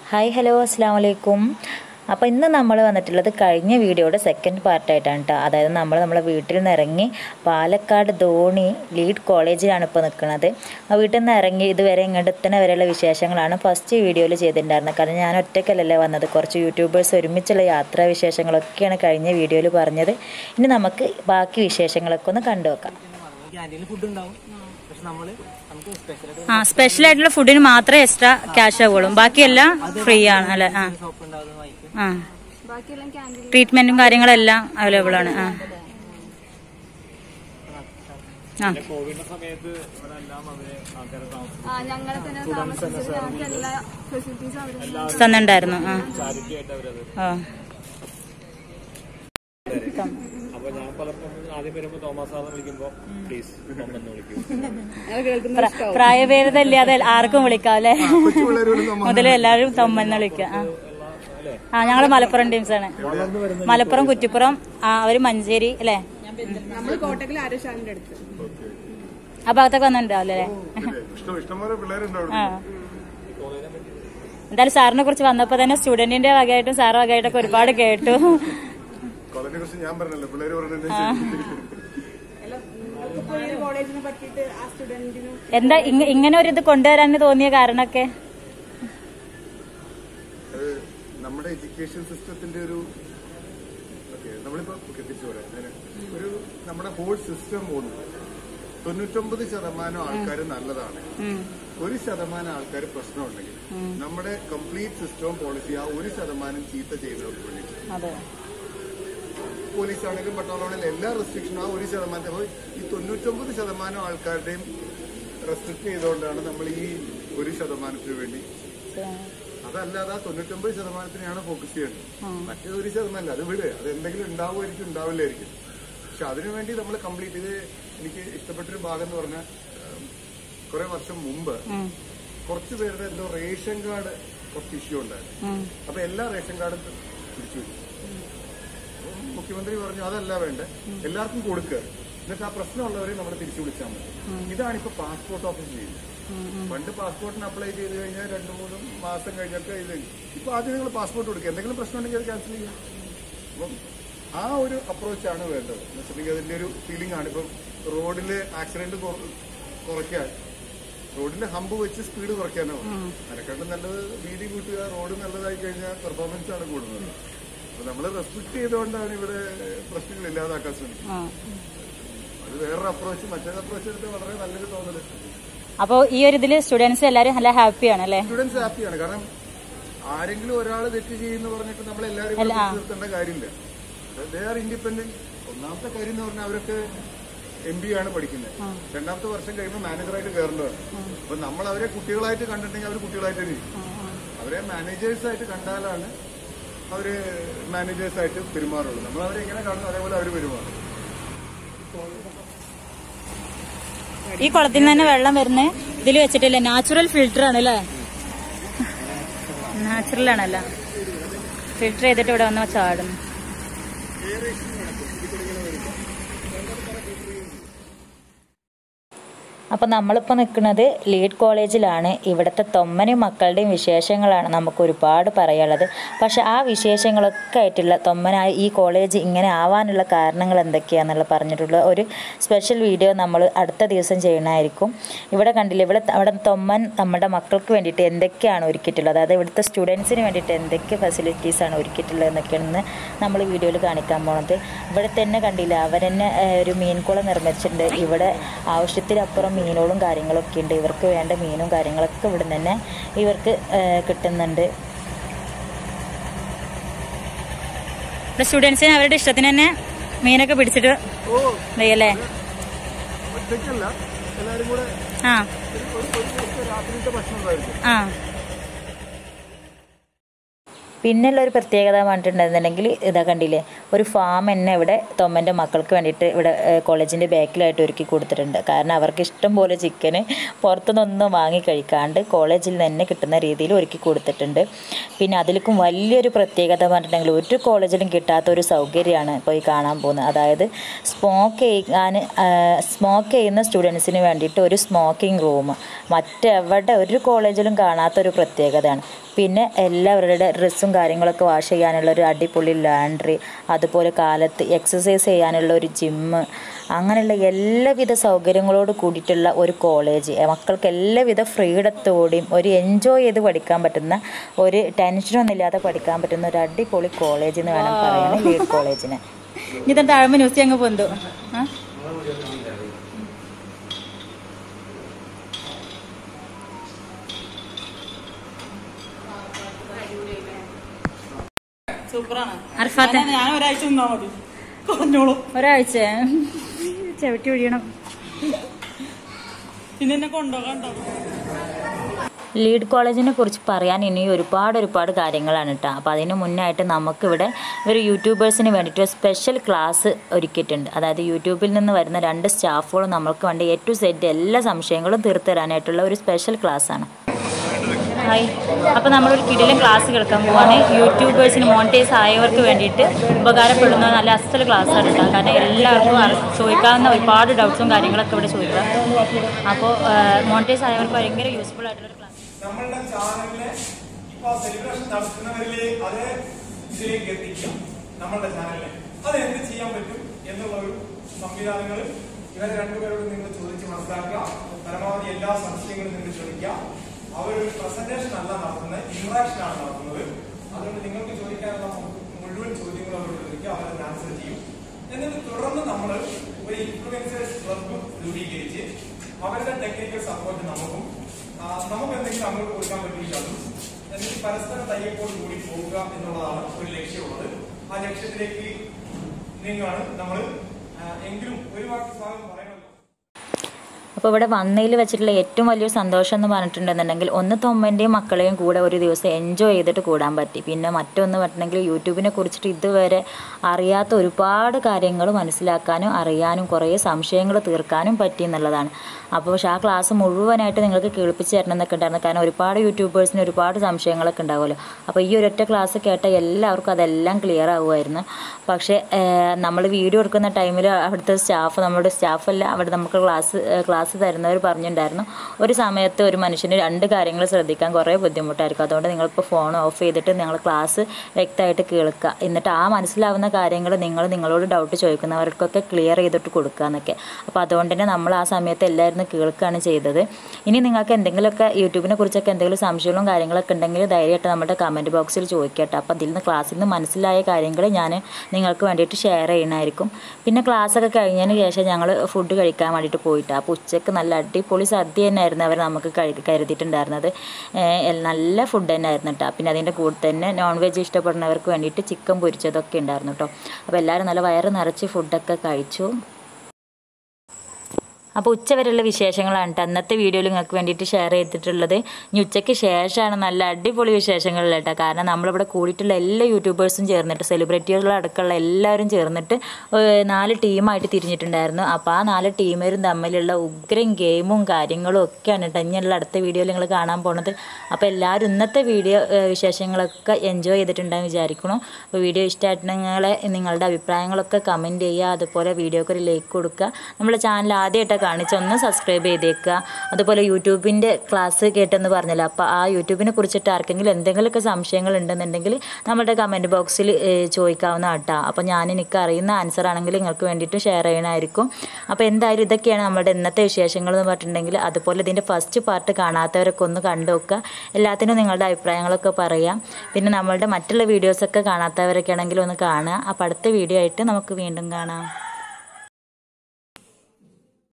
Hi hello അസ്സാം വലൈക്കും അപ്പോൾ ഇന്ന് നമ്മൾ വന്നിട്ടുള്ളത് കഴിഞ്ഞ വീഡിയോയുടെ സെക്കൻഡ് പാർട്ടായിട്ടാണ് കേട്ടോ അതായത് നമ്മൾ നമ്മളെ വീട്ടിൽ നിന്ന് ഇറങ്ങി പാലക്കാട് ധോണി ലീഡ് കോളേജിലാണ് ഇപ്പോൾ നിൽക്കുന്നത് ആ വീട്ടിൽ നിന്ന് ഇറങ്ങി ഇതുവരെ ഇങ്ങോട്ട് എത്തുന്ന വരെയുള്ള വിശേഷങ്ങളാണ് ഫസ്റ്റ് വീഡിയോയിൽ ചെയ്തിട്ടുണ്ടായിരുന്നത് കാരണം ഞാൻ ഒറ്റയ്ക്കല്ലല്ലേ വന്നത് കുറച്ച് യൂട്യൂബേഴ്സ് ഒരുമിച്ചുള്ള യാത്രാ വിശേഷങ്ങളൊക്കെയാണ് കഴിഞ്ഞ വീഡിയോയിൽ പറഞ്ഞത് ഇനി നമുക്ക് ബാക്കി വിശേഷങ്ങളൊക്കെ ഒന്ന് കണ്ടു നോക്കാം ക്യാൻറ്റീനിൽ ഫുഡ് ഉണ്ടാവും പക്ഷെ നമ്മള് നമുക്ക് സ്പെഷ്യൽ ആ സ്പെഷ്യൽ ആയിട്ടുള്ള ഫുഡിന് മാത്രമേ എക്സ്ട്രാ ക്യാഷ് ആവുള്ളൂ ബാക്കിയെല്ലാം ഫ്രീ ആണ് അല്ലെ ആ സോപ്പ് ഉണ്ടാവും വായിക്കും ആ ട്രീറ്റ്മെന്റും കാര്യങ്ങളെല്ലാം അവൈലബിൾ ആണ് ആ ആ ആ, ഞങ്ങളെ തന്നെ താമസിച്ചത് ഞങ്ങൾക്ക് എല്ലാ ഫെസിലിറ്റീസും അവർ തന്നിട്ടുണ്ടായിരുന്നു ആ ആ അപ്പൊ ഞാൻ പലപ്പോഴും ആദ്യം വരുമ്പോ തോമസ് സാറിനെ വിളിക്കുമ്പോ പ്ലീസ് എന്ന് വിളിക്കും പ്ര- പ്രായഭേദമില്ലാതെ ആർക്കും വിളിക്കാം അല്ലെ മുതലേ എല്ലാവരും തൊമ്മെന്ന് വിളിക്കാം ആ. ആ ഞങ്ങള് മലപ്പുറം ടീംസ് ആണ് മലപ്പുറം കുറ്റിപ്പുറം ആ അവര് മഞ്ചേരി അല്ലെ നമ്മൾ കോട്ടക്കൽ ആരോശാലിന്റെ അടുത്ത് ആ ഭാഗത്തൊക്കെ വന്നിട്ടുണ്ടാവില്ലേ അല്ലേ ഇഷ്ടംപോലെ പിള്ളേരുണ്ടാവും ആ എന്തായാലും സാറിനെ കുറിച്ച് വന്നപ്പോ തന്നെ സ്റ്റുഡന്റിന്റെ വകയായിട്ടും സാറ് വകയായിട്ടൊക്കെ ഒരുപാട് കേട്ടു കോളേജിനെ കുറിച്ച് ഞാൻ പറഞ്ഞല്ലോ പിള്ളേര് പറഞ്ഞത് കോളേജിനെ പറ്റിയിട്ട് ആ സ്റ്റുഡന്റിനും എന്താ ഇങ്ങ- ഇങ്ങനെ ഒരു ഇത് കൊണ്ടുവരാൻ തോന്നിയ കാരണമൊക്കെ അത് നമ്മുടെ എഡ്യൂക്കേഷൻ സിസ്റ്റത്തിന്റെ ഒരു ഓക്കെ നമ്മളിപ്പോ തിരിച്ചു പറയാം അങ്ങനെ ഒരു നമ്മുടെ ഹോൾ സിസ്റ്റം പോകുന്നത് തൊണ്ണൂറ്റൊമ്പത് ശതമാനം ആൾക്കാർ നല്ലതാണ് ഒരു ശതമാനം ആൾക്കാർ പ്രശ്നമുണ്ടെങ്കിൽ നമ്മുടെ കംപ്ലീറ്റ് സിസ്റ്റവും പോളിസി ആ ഒരു ശതമാനം ചീത്ത ചെയ്യുന്നവർക്ക് വേണ്ടി അതെ പോലീസ് ആണെങ്കിലും പട്ടാളമാണെങ്കിലും എല്ലാ റെസ്ട്രിക്ഷനും ആ ഒരു ശതമാനത്തെ അപ്പോൾ ഈ തൊണ്ണൂറ്റൊമ്പത് ശതമാനം ആൾക്കാരുടെയും റെസ്ട്രിക്ട് ചെയ്തുകൊണ്ടാണ് നമ്മൾ ഈ ഒരു ശതമാനത്തിന് വേണ്ടി അതല്ലാതെ ആ തൊണ്ണൂറ്റൊമ്പത് ശതമാനത്തിനെയാണ് ഫോക്കസ് ചെയ്യേണ്ടത് മറ്റേ ഒരു ശതമാനമല്ല അത് വിട് അത് എന്തെങ്കിലും ഉണ്ടാവുമായിരിക്കും ഉണ്ടാവില്ലായിരിക്കും പക്ഷെ അതിനുവേണ്ടി നമ്മൾ കംപ്ലീറ്റ് ഇത് എനിക്ക് ഇഷ്ടപ്പെട്ടൊരു ഭാഗം എന്ന് പറഞ്ഞാൽ കുറെ വർഷം മുമ്പ് കുറച്ച് പേരുടെ എന്തോ റേഷൻ കാർഡ് കുറച്ച് ഇഷ്യൂ ഉണ്ടായിരുന്നു അപ്പൊ എല്ലാ റേഷൻ കാർഡും പിടിച്ചു വെച്ചു അപ്പം മുഖ്യമന്ത്രി പറഞ്ഞു അതല്ല വേണ്ട എല്ലാവർക്കും കൊടുക്കുക എന്നിട്ട് ആ പ്രശ്നമുള്ളവരെ നമ്മൾ തിരിച്ചു വിളിച്ചാൽ മതി ഇതാണ് ഇപ്പൊ പാസ്പോർട്ട് ഓഫീസ് ചെയ്യുന്നത് പണ്ട് പാസ്പോർട്ടിന് അപ്ലൈ ചെയ്ത് കഴിഞ്ഞാൽ രണ്ടു മൂന്ന് മാസം കഴിഞ്ഞൊക്കെ ഇത് ഇപ്പൊ ആദ്യം നിങ്ങൾ പാസ്പോർട്ട് കൊടുക്കുക എന്തെങ്കിലും പ്രശ്നം ഉണ്ടെങ്കിൽ അത് ക്യാൻസൽ ചെയ്യാം അപ്പം ആ ഒരു അപ്രോച്ചാണ് വേണ്ടത് എന്ന് വെച്ചിട്ടുണ്ടെങ്കിൽ അതിന്റെ ഒരു ഫീലിംഗ് ആണ് ഇപ്പം റോഡിൽ ആക്സിഡന്റ് കുറയ്ക്കാൻ റോഡിന്റെ ഹമ്പ് വെച്ച് സ്പീഡ് കുറയ്ക്കാനാവും അതിനെക്കാട്ടും നല്ലത് വീതി കൂട്ടുക റോഡ് നല്ലതായി കഴിഞ്ഞാൽ പെർഫോമൻസ് ആണ് കൂടുന്നത് അപ്പൊ നമ്മൾ റെസ്ട്രിക്ട് ചെയ്തുകൊണ്ടാണ് ഇവിടെ പ്രശ്നങ്ങൾ ഇല്ലാതാക്കാൻ ശ്രമിക്കുന്നത് അത് വേറൊരു അപ്രോച്ച് മറ്റൊരു അപ്രോച്ച് എടുത്ത് വളരെ നല്ലൊരു തോന്നല് അപ്പൊ ഈ ഒരു ഇതില് സ്റ്റുഡൻസ് എല്ലാരും നല്ല ഹാപ്പിയാണ് അല്ലെ സ്റ്റുഡൻസ് ഹാപ്പിയാണ് കാരണം ആരെങ്കിലും ഒരാൾ തെറ്റ് ചെയ്യുന്നു പറഞ്ഞിട്ട് നമ്മൾ എല്ലാവരും കൂടെ പിടിച്ച് നിർത്തേണ്ട കാര്യമില്ല ദേ ആർ ഇൻഡിപെൻഡന്റ് ഒന്നാമത്തെ കാര്യം എന്ന് പറഞ്ഞാൽ അവരൊക്കെ എം ബി ആണ് പഠിക്കുന്നത് രണ്ടാമത്തെ വർഷം കഴിയുമ്പോൾ മാനേജറായിട്ട് കയറേണ്ടതാണ് അപ്പൊ നമ്മൾ അവരെ കുട്ടികളായിട്ട് കണ്ടിട്ടുണ്ടെങ്കിൽ അവർ കുട്ടികളായിട്ട് തന്നെ ഇരിക്കും. അവരെ മാനേജേഴ്സ് ആയിട്ട് കണ്ടാലാണ് അവര് മാനേജേഴ്സ് ആയിട്ട് പെരുമാറുള്ളൂ നമ്മൾ അവരെ എങ്ങനെ കാണുന്നു അതേപോലെ അവർ പെരുമാറും ഈ കുളത്തിൽ നിന്ന് തന്നെ വെള്ളം വരുന്നത് ഇതിൽ വെച്ചിട്ടില്ല നാച്ചുറൽ ഫിൽറ്റർ ആണ് അല്ലേ നാച്ചുറൽ ആണല്ലോ ഫിൽറ്റർ ചെയ്തിട്ട് ഇവിടെ വന്ന് ചാടും അപ്പോൾ നമ്മളിപ്പോൾ നിൽക്കുന്നത് ലീഡ് കോളേജിലാണ് ഇവിടുത്തെ തൊമ്മനും മക്കളുടെയും വിശേഷങ്ങളാണ് നമുക്ക് ഒരുപാട് പറയാനുള്ളത് പക്ഷെ ആ വിശേഷങ്ങളൊക്കെ ആയിട്ടുള്ള തൊമ്മനായ ഈ കോളേജ് ഇങ്ങനെ ആവാനുള്ള കാരണങ്ങൾ എന്തൊക്കെയാണെന്നുള്ള പറഞ്ഞിട്ടുള്ള ഒരു സ്പെഷ്യൽ വീഡിയോ നമ്മൾ അടുത്ത ദിവസം ചെയ്യണമായിരിക്കും ഇവിടെ കണ്ടില്ല ഇവിടെ അവിടെ തൊമ്മൻ നമ്മുടെ മക്കൾക്ക് വേണ്ടിയിട്ട് എന്തൊക്കെയാണ് ഒരുക്കിയിട്ടുള്ളത് അതായത് ഇവിടുത്തെ സ്റ്റുഡൻസിന് വേണ്ടിയിട്ട് എന്തൊക്കെ ഫെസിലിറ്റീസാണ് ഒരുക്കിയിട്ടുള്ളത് എന്നൊക്കെയാണ് നമ്മൾ വീഡിയോയിൽ കാണിക്കാൻ പോണത് ഇവിടെ തന്നെ കണ്ടില്ല അവരെന്നെ ഏഹ്, ഒരു മീൻകുളം നിർമ്മിച്ചിട്ടുണ്ട് ഇവിടെ ആവശ്യത്തിനപ്പുറം മീനുകളും കാര്യങ്ങളൊക്കെ ഉണ്ട് ഇവർക്ക് വേണ്ട മീനും കാര്യങ്ങളൊക്കെ ഇവിടെ നിന്ന് തന്നെ ഇവർക്ക് ഏഹ്, കിട്ടുന്നുണ്ട് ഇവിടെ സ്റ്റുഡൻസിന് അവരുടെ ഇഷ്ടത്തിന് തന്നെ മീനൊക്കെ പിടിച്ചിട്ട് ചെയ്യല്ലേ ഒറ്റയ്ക്കല്ല എല്ലാവരും കൂടെ ആ ഒരു ഒരു- ഒരു ദിവസത്തെ രാത്രിയിലത്തെ ഭക്ഷണം ഉണ്ടായിരിക്കും ആ പിന്നെയുള്ള ഒരു പ്രത്യേകത പറഞ്ഞിട്ടുണ്ടെന്നുണ്ടെങ്കിൽ ഇതാ കണ്ടില്ലേ ഒരു ഫാം തന്നെ ഇവിടെ തൊമ്മൻ്റെ മക്കൾക്ക് വേണ്ടിയിട്ട് ഇവിടെ കോളേജിൻ്റെ ബാക്കിലായിട്ട് ഒരുക്കി കൊടുത്തിട്ടുണ്ട് കാരണം അവർക്ക് ഇഷ്ടം പോലെ ചിക്കന് പുറത്തുനിന്നൊന്നും വാങ്ങി കഴിക്കാണ്ട് കോളേജിൽ നിന്ന് തന്നെ കിട്ടുന്ന രീതിയിൽ ഒരുക്കി കൊടുത്തിട്ടുണ്ട് പിന്നെ അതിലേക്കും വലിയൊരു പ്രത്യേകത പറഞ്ഞിട്ടുണ്ടെങ്കിൽ ഒരു കോളേജിലും കിട്ടാത്ത ഒരു സൗകര്യമാണ് ഇപ്പോൾ ഈ കാണാൻ പോകുന്നത് അതായത് സ്മോക്ക് ചെയ്യാൻ സ്മോക്ക് ചെയ്യുന്ന സ്റ്റുഡൻസിന് വേണ്ടിയിട്ട് ഒരു സ്മോക്കിംഗ് റൂം മറ്റെവിടെ ഒരു കോളേജിലും കാണാത്തൊരു പ്രത്യേകതയാണ് പിന്നെ എല്ലാവരുടെ ഡ്രസ്സും കാര്യങ്ങളൊക്കെ വാഷ് ചെയ്യാനുള്ള ഒരു അടിപൊളി ലാൻഡ്രി അതുപോലെ കാലത്ത് എക്സസൈസ് ചെയ്യാനുള്ള ഒരു ജിമ്മ് അങ്ങനെയുള്ള എല്ലാവിധ സൗകര്യങ്ങളോട് കൂടിയിട്ടുള്ള ഒരു കോളേജ് മക്കൾക്ക് എല്ലാവിധ ഫ്രീഡത്തോടെയും ഒരു എൻജോയ് ചെയ്ത് പഠിക്കാൻ പറ്റുന്ന ഒരു ടെൻഷനൊന്നും ഇല്ലാതെ പഠിക്കാൻ പറ്റുന്ന ഒരു അടിപൊളി കോളേജ് എന്ന് വേണം പറയാൻ ലീഡ് കോളേജിനെ ഇനി തന്നെ താഴ്മ ന്യൂസ് അങ്ങ് പൊന്തു ആ സൂപ്പറാണ് അർഫാത്ത് ഞാൻ ഒരാഴ്ച നിന്നാ മതി പറഞ്ഞോളൂ ഒരാഴ്ച ചവിട്ടി ഒഴിയണം പിന്നെ എന്നെ കൊണ്ടുപോകണ്ടോ ലീഡ് കോളേജിനെ കുറിച്ച് പറയാൻ ഇനി ഒരുപാട് ഒരുപാട് കാര്യങ്ങളാണ് കേട്ടോ അപ്പോൾ അതിന് മുന്നായിട്ട് നമുക്കിവിടെ ഒരു യൂട്യൂബേഴ്സിന് വേണ്ടിയിട്ട് ഒരു സ്പെഷ്യൽ ക്ലാസ് ഒരുക്കിയിട്ടുണ്ട് അതായത് യൂട്യൂബിൽ നിന്ന് വരുന്ന രണ്ട് സ്റ്റാഫുകളും നമ്മൾക്ക് വേണ്ടി എ ടു സെറ്റ് എല്ലാ സംശയങ്ങളും തീർത്തു തരാനായിട്ടുള്ള ഒരു സ്പെഷ്യൽ ക്ലാസ്സാണ് ഹായ് അപ്പോൾ നമ്മളൊരു കിടിലൻ ക്ലാസ് കേൾക്കാൻ പോവാണ് യൂട്യൂബേഴ്സിന് മോണിറ്റൈസ് ആയവർക്ക് വേണ്ടിയിട്ട് ഉപകാരപ്പെടുന്ന നല്ല അസൽ ക്ലാസ് ആണ് കേട്ടോ കാരണം എല്ലാവർക്കും അറി- ചോദിക്കാവുന്ന ഒരുപാട് ഡൗട്ട്സും കാര്യങ്ങളൊക്കെ ഇവിടെ ചോദിക്കാം അപ്പോൾ മോണിറ്റൈസ് ആയവർക്ക് ഭയങ്കര യൂസ്ഫുൾ ആയിട്ടുള്ള ഒരു ക്ലാസ് നമ്മളുടെ ചാനലിനെ ഇപ്പൊ സെലിബ്രേഷൻ നടത്തുന്നവരിലെ അതേ ഇതിലേക്ക് എത്തിക്കാം നമ്മളുടെ ചാനലിനെ അത് എന്ത് ചെയ്യാൻ പറ്റും എന്നുള്ള ഒരു സംവിധാനങ്ങൾ ഇവരെ രണ്ടുപേരോട് നിങ്ങൾ ചോദിച്ച് മനസ്സിലാക്കുക പരമാവധി എല്ലാ സംശയങ്ങളും നിങ്ങൾ ചോദിക്കുക അവരൊരു പ്രസന്റേഷൻ അല്ല നടത്തുന്നത് ഇന്ററാക്ഷൻ ആണ് നടത്തുന്നത് അതുകൊണ്ട് നിങ്ങൾക്ക് ചോദിക്കാനുള്ള മുഴുവൻ ചോദ്യങ്ങളും അവരോട് ചോദിക്കുക അവരത് ആൻസർ ചെയ്യും എന്നിട്ട് തുടർന്ന് നമ്മൾ ഒരു ഇൻഫ്ലുവൻസേഴ്സ് ക്ലബ് രൂപീകരിച്ച് അവരുടെ ടെക്നിക്കൽ സപ്പോർട്ട് നമുക്കും ആ, നമുക്ക് എന്തെങ്കിലും അങ്ങോട്ട് കൊടുക്കാൻ പറ്റില്ല അതും എന്നിട്ട് പരസ്പര തയ്യപ്പോട് കൂടി പോവുക എന്നുള്ളതാണ് ഒരു ലക്ഷ്യമുള്ളത് ആ ലക്ഷ്യത്തിലേക്ക് നീങ്ങാണ് നമ്മൾ എങ്കിലും ഒരു വാക്ക് ഭാഗം പറയണമല്ലോ അപ്പോൾ ഇവിടെ വന്നതിൽ വെച്ചിട്ടുള്ള ഏറ്റവും വലിയൊരു സന്തോഷം എന്ന് പറഞ്ഞിട്ടുണ്ടെന്നുണ്ടെങ്കിൽ ഒന്ന് തൊമ്മൻ്റെയും മക്കളെയും കൂടെ ഒരു ദിവസം എൻജോയ് ചെയ്തിട്ട് കൂടാൻ പറ്റി പിന്നെ മറ്റൊന്ന് പറഞ്ഞിട്ടുണ്ടെങ്കിൽ യൂട്യൂബിനെ കുറിച്ചിട്ട് ഇതുവരെ അറിയാത്ത ഒരുപാട് കാര്യങ്ങൾ മനസ്സിലാക്കാനും അറിയാനും കുറേ സംശയങ്ങൾ തീർക്കാനും പറ്റി എന്നുള്ളതാണ് അപ്പോൾ പക്ഷേ ആ ക്ലാസ് മുഴുവനായിട്ട് നിങ്ങൾക്ക് കേൾപ്പിച്ച് തരണം എന്നൊക്കെ ഉണ്ടായിരുന്നു കാരണം ഒരുപാട് യൂട്യൂബേഴ്സിന് ഒരുപാട് സംശയങ്ങളൊക്കെ ഉണ്ടാവുമല്ലോ അപ്പോൾ ഈ ഒരൊറ്റ ക്ലാസ് കേട്ട എല്ലാവർക്കും അതെല്ലാം ക്ലിയർ ആകുമായിരുന്നു പക്ഷേ നമ്മൾ വീഡിയോ എടുക്കുന്ന ടൈമിൽ അവിടുത്തെ സ്റ്റാഫ് നമ്മുടെ സ്റ്റാഫല്ല അവിടെ നമുക്ക് ക്ലാസ് ക്ലാസ് തരുന്നവർ പറഞ്ഞിട്ടുണ്ടായിരുന്നു ഒരു സമയത്ത് ഒരു മനുഷ്യന് രണ്ട് കാര്യങ്ങൾ ശ്രദ്ധിക്കാൻ കുറേ ബുദ്ധിമുട്ടായിരിക്കും അതുകൊണ്ട് നിങ്ങളിപ്പോൾ ഫോൺ ഓഫ് ചെയ്തിട്ട് നിങ്ങൾ ക്ലാസ് വ്യക്തമായിട്ട് കേൾക്കുക എന്നിട്ട് ആ മനസ്സിലാവുന്ന കാര്യങ്ങൾ നിങ്ങൾ നിങ്ങളോട് ഡൗട്ട് ചോദിക്കുന്നവർക്കൊക്കെ ക്ലിയർ ചെയ്തിട്ട് കൊടുക്കുക എന്നൊക്കെ അപ്പോൾ അതുകൊണ്ട് തന്നെ നമ്മൾ ആ സമയത്ത് എല്ലാവരും കേൾക്കുകയാണ് ചെയ്തത് ഇനി നിങ്ങൾക്ക് എന്തെങ്കിലുമൊക്കെ യൂട്യൂബിനെ കുറിച്ചൊക്കെ എന്തെങ്കിലും സംശയങ്ങളും കാര്യങ്ങളൊക്കെ ഉണ്ടെങ്കിൽ ധൈര്യമായിട്ട് നമ്മുടെ കമൻറ്റ് ബോക്സിൽ ചോദിക്കട്ടെ അപ്പോൾ അതിൽ നിന്ന് ക്ലാസ്സിൽ നിന്ന് മനസ്സിലായ കാര്യങ്ങൾ ഞാൻ നിങ്ങൾക്ക് വേണ്ടിയിട്ട് ഷെയർ ചെയ്യണമായിരിക്കും പിന്നെ ക്ലാസ്സൊക്കെ കഴിഞ്ഞതിന് ശേഷം ഞങ്ങൾ ഫുഡ് കഴിക്കാൻ വേണ്ടിയിട്ട് പോയിട്ട് അപ്പോൾ ഉച്ചയ്ക്ക് നല്ല അടിപൊളി സദ്യ തന്നെയായിരുന്നു അവർ നമുക്ക് കഴി കരുതിയിട്ടുണ്ടായിരുന്നത് ഏഹ് നല്ല ഫുഡ് തന്നെ ആയിരുന്നു കേട്ടോ പിന്നെ അതിൻ്റെ കൂടെ തന്നെ നോൺ വെജ് ഇഷ്ടപ്പെടുന്നവർക്ക് വേണ്ടിയിട്ട് ചിക്കൻ പൊരിച്ചതൊക്കെ ഉണ്ടായിരുന്നു കേട്ടോ അപ്പോൾ എല്ലാവരും നല്ല വയറ് നിറച്ച് ഫുഡൊക്കെ കഴിച്ചു അപ്പോൾ ഉച്ച വരെയുള്ള വിശേഷങ്ങളാണ് കേട്ടോ അന്നത്തെ വീഡിയോയിൽ നിങ്ങൾക്ക് വേണ്ടിയിട്ട് ഷെയർ ചെയ്തിട്ടുള്ളത് ഇനി ഉച്ചയ്ക്ക് ശേഷമാണ് നല്ല അടിപൊളി വിശേഷങ്ങൾ കേട്ടോ കാരണം നമ്മളിവിടെ കൂടിയിട്ടുള്ള എല്ലാ യൂട്യൂബേഴ്സും ചേർന്നിട്ട് സെലിബ്രിറ്റികളടക്കമുള്ള എല്ലാവരും ചേർന്നിട്ട് ഏഹ് നാല് ടീമായിട്ട് തിരിഞ്ഞിട്ടുണ്ടായിരുന്നു അപ്പോൾ ആ നാല് ടീമരും തമ്മിലുള്ള ഉഗ്രൻ ഗെയിമും കാര്യങ്ങളും ഒക്കെയാണ് കേട്ടോ ഇനിയുള്ള അടുത്ത വീഡിയോയിൽ നിങ്ങൾ കാണാൻ പോണത് അപ്പോൾ എല്ലാവരും ഇന്നത്തെ വീഡിയോ ഏഹ് വിശേഷങ്ങളൊക്കെ എൻജോയ് ചെയ്തിട്ടുണ്ടെന്ന് വിചാരിക്കണം അപ്പോൾ വീഡിയോ ഇഷ്ടമായിട്ടുണ്ടെങ്കിൽ നിങ്ങളുടെ അഭിപ്രായങ്ങളൊക്കെ കമൻറ്റ് ചെയ്യുക അതുപോലെ വീഡിയോക്ക് ഒരു ലൈക്ക് കൊടുക്കുക നമ്മുടെ ചാനൽ ആദ്യമായിട്ടാണ് കാണിച്ച് ഒന്ന് സബ്സ്ക്രൈബ് ചെയ്തേക്കുക അതുപോലെ യൂട്യൂബിൻ്റെ ക്ലാസ് കേട്ടെന്ന് പറഞ്ഞല്ലോ അപ്പോൾ ആ യൂട്യൂബിനെ കുറിച്ചിട്ട് ആർക്കെങ്കിലും എന്തെങ്കിലുമൊക്കെ സംശയങ്ങൾ ഉണ്ടെന്നുണ്ടെങ്കിൽ നമ്മുടെ കമൻറ്റ് ബോക്സിൽ ചോദിക്കാവുന്ന കേട്ടോ അപ്പോൾ ഞാൻ എനിക്ക് അറിയുന്ന ആൻസർ ആണെങ്കിൽ നിങ്ങൾക്ക് വേണ്ടിയിട്ട് ഷെയർ ചെയ്യണമായിരിക്കും അപ്പോൾ എന്തായാലും ഇതൊക്കെയാണ് നമ്മുടെ ഇന്നത്തെ വിശേഷങ്ങൾ എന്ന് പറഞ്ഞിട്ടുണ്ടെങ്കിൽ അതുപോലെ ഇതിൻ്റെ ഫസ്റ്റ് പാർട്ട് കാണാത്തവരൊക്കെ ഒന്ന് കണ്ടു നോക്കുക എല്ലാത്തിനും നിങ്ങളുടെ അഭിപ്രായങ്ങളൊക്കെ പറയാം പിന്നെ നമ്മളുടെ മറ്റുള്ള വീഡിയോസൊക്കെ കാണാത്തവരൊക്കെ ആണെങ്കിൽ ഒന്ന് കാണുക അപ്പോൾ അടുത്ത വീഡിയോ ആയിട്ട് നമുക്ക് വീണ്ടും കാണാം